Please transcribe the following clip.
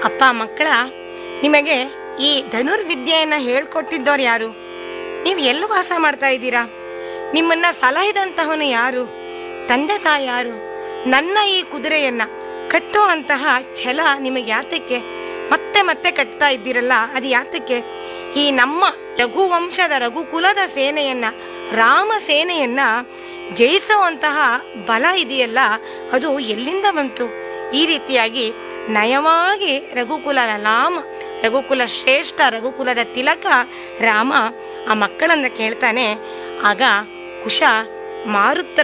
ಅಪ್ಪ ಮಕ್ಕಳ ನಿಮಗೆ ಈ ಧನುರ್ವಿದ್ಯೆಯನ್ನ ಹೇಳ್ಕೊಟ್ಟಿದ್ದವ್ರು ಯಾರು ನೀವು ಎಲ್ಲಿ ವಾಸ ಮಾಡ್ತಾ ಇದ್ದೀರಾ ನಿಮ್ಮನ್ನ ಸಲಹಿದಂತಹವನು ಯಾರು ತಂದೆ ತಾಯಿ ಯಾರು ನನ್ನ ಈ ಕುದುರೆಯನ್ನ ಕಟ್ಟೋ ಅಂತಹ ಛಲ ನಿಮಗೆ ಯಾತಕ್ಕೆ ಮತ್ತೆ ಮತ್ತೆ ಕಟ್ತಾ ಇದ್ದೀರಲ್ಲ ಅದು ಯಾತಕ್ಕೆ ಈ ನಮ್ಮ ರಘುವಂಶದ ರಘುಕುಲದ ಸೇನೆಯನ್ನ ರಾಮ ಸೇನೆಯನ್ನ ಜಯಿಸುವಂತಹ ಬಲ ಇದೆಯಲ್ಲ ಅದು ಎಲ್ಲಿಂದ ಬಂತು ಈ ರೀತಿಯಾಗಿ ನಯವಾಗಿ ರಘುಕುಲ ಲಾಮ ರಘುಕುಲ ಶ್ರೇಷ್ಠ ರಘುಕುಲದ ತಿಲಕ ರಾಮ ಆ ಮಕ್ಕಳನ್ನ ಕೇಳ್ತಾನೆ ಆಗ ಕುಶ ಮಾರುತ್ರ